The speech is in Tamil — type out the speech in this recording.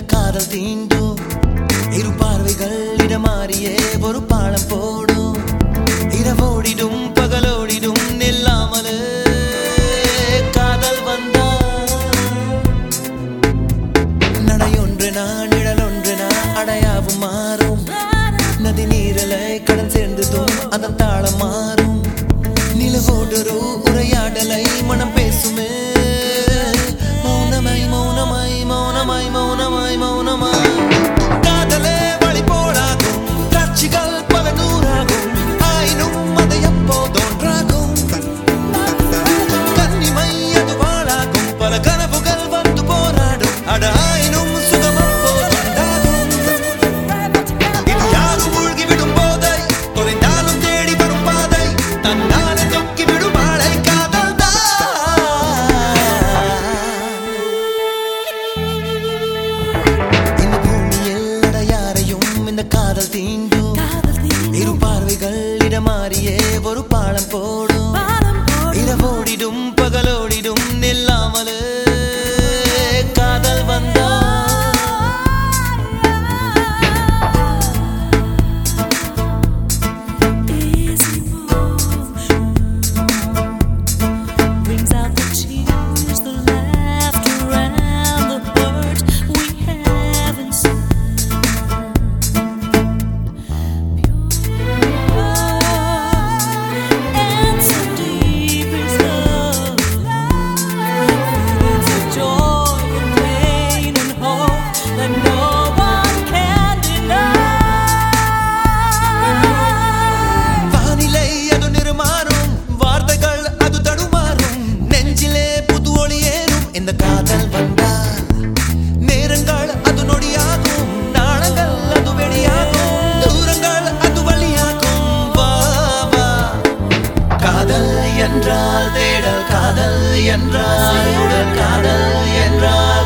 காதல் தீண்டும் இரு பார்வைகள் இடமாறியே ஒரு பாலம் போடும் இரவோடிடும் பகலோடிடும் நில்லாமலே காதல் வந்தா நடையொன்று நான் நிழலொன்று நான் அடையாவும் மாறும் நதி நீரலை கடன் சேர்ந்ததும் அதன் தாளம் மாறும் நிலவோடொரு உரையாடலை மனம் பேசுமே மௌனமாய் மௌனமாய் மௌனமாய் மௌனமாய் மௌனமாய் காதலே வழி போடாகும் காட்சிகள் பல நூறாகும் ஆயினும் அதை எப்போதோ ஒன்றாகும் கன்னிமை அது வாழாகும் பல கனவுகள் வந்து போராடும் அட ஆயினும் சுகம் அப்போதுண்டாகும் இது யாரும் மூழ்கிவிடும் போதை தொலைந்தாலும் தேடி வரும் பாதை தன்னாலே தொக்கி விடும் ஆளை காதல் இந்த பூமியில் அடையாரையும் இந்த காதல் தீண்டும் இரு பார்வைகள் இடமாறியே ஒரு பாலம் போடும் இரவோடிடும் பகலோடிடும் நில்லாமலே காதல் வந்தா Brings out the tears, the laughter, and the words we have inside. Pure and so deep is love. Feelings of joy and pain and hope that no one can deny. வானிலை அது நிறமாறும் வார்த்தைகள் அது தடுமாறும் நெஞ்சிலே புது ஒளி ஏறும் இந்த காதல் வந்தா நேரங்கள் அது நொடியாகும் நாளங்கள் அது வெடியாகும் தூரங்கள் அது வழியாகும் வா வா காதல் என்றால் தேடல் காதல் என்றால் உடல் காதல் என்றால்